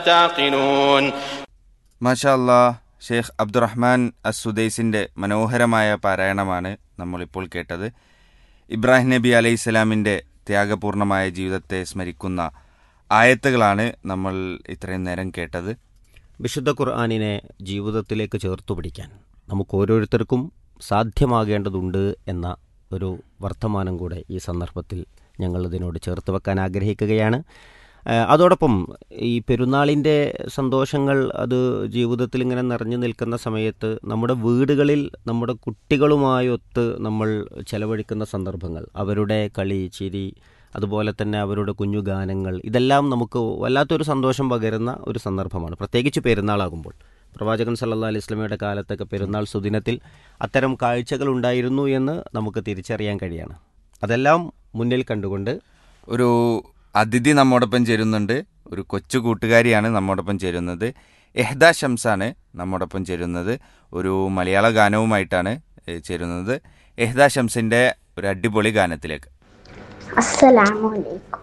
تعقلون മാഷാ അല്ലാ ഷെയ്ഖ് അബ്ദുറഹ്മാൻ അസുദൈസിൻ്റെ മനോഹരമായ പാരായണമാണ് നമ്മളിപ്പോൾ കേട്ടത് ഇബ്രാഹിം നബി അലൈഹി സ്വലാമിൻ്റെ ത്യാഗപൂർണമായ ജീവിതത്തെ സ്മരിക്കുന്ന ആയത്തുകളാണ് നമ്മൾ ഇത്രയും നേരം കേട്ടത് വിശുദ്ധ ഖുർആാനിനെ ജീവിതത്തിലേക്ക് ചേർത്തു പിടിക്കാൻ നമുക്ക് ഓരോരുത്തർക്കും സാധ്യമാകേണ്ടതുണ്ട് എന്ന ഒരു വർത്തമാനം കൂടെ ഈ സന്ദർഭത്തിൽ ഞങ്ങൾ ഇതിനോട് ചേർത്ത് വെക്കാൻ ആഗ്രഹിക്കുകയാണ് ആ, അതോടൊപ്പം ഈ പെരുന്നാളിൻ്റെ സന്തോഷങ്ങൾ അത് ജീവിതത്തിൽ ഇങ്ങനെ നിറഞ്ഞു നിൽക്കുന്ന സമയത്ത് നമ്മുടെ വീടുകളിൽ നമ്മുടെ കുട്ടികളുമായൊത്ത് നമ്മൾ ചെലവഴിക്കുന്ന സന്ദർഭങ്ങൾ അവരുടെ കളി ചിരി അതുപോലെ തന്നെ അവരുടെ കുഞ്ഞു ഗാനങ്ങൾ ഇതെല്ലാം നമുക്ക് വല്ലാത്തൊരു സന്തോഷം പകരുന്ന ഒരു സന്ദർഭമാണ് പ്രത്യേകിച്ച് പെരുന്നാളാകുമ്പോൾ പ്രവാചകൻ സല്ലല്ലാഹു അലൈഹി വസല്ലമയുടെ കാലത്തൊക്കെ പെരുന്നാൾ സുദിനത്തിൽ അത്തരം കാഴ്ചകൾ ഉണ്ടായിരുന്നു എന്ന് നമുക്ക് തിരിച്ചറിയാൻ കഴിയാണ് അതെല്ലാം മുന്നിൽ കണ്ടുകൊണ്ട് ഒരു അതിഥി നമ്മോടൊപ്പം ചേരുന്നുണ്ട് ഒരു കൊച്ചു കൂട്ടുകാരിയാണ് നമ്മോടൊപ്പം ചേരുന്നത് എഹ്ദ ഷംസാണ് നമ്മോടൊപ്പം ചേരുന്നത് ഒരു മലയാള ഗാനവുമായിട്ടാണ് ഏ, ചേരുന്നത് എഹ്ദ ഷംസിൻ്റെ ഒരു അടിപൊളി ഗാനത്തിലേക്ക് അസ്സലാമു അലൈക്കും